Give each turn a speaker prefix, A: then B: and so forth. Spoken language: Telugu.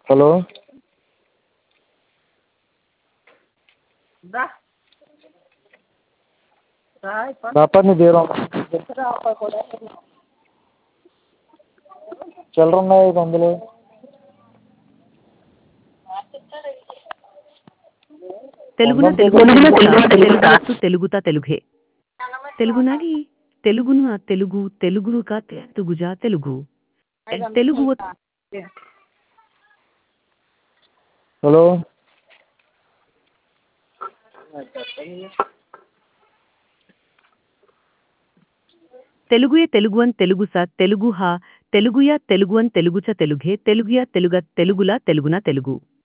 A: హలో దాపర్ని దీరం చిల్లర ఉన్నాయి ఐదు వందలు
B: తెలుగున తెలుగు తెలుగుతా తెలుగుతా తెలుగే తెలుగునడి తెలుగును ఆ తెలుగు తెలుగుగా తెలుగుజా తెలుగు తెలుగు
A: హలో
B: తెలుగుయే తెలుగువన్ తెలుగుసా తెలుగు హా తెలుగుయా తెలుగువన్ తెలుగుచ తెలుగే తెలుగుయా తెలుగ తెలుగులా తెలుగున తెలుగు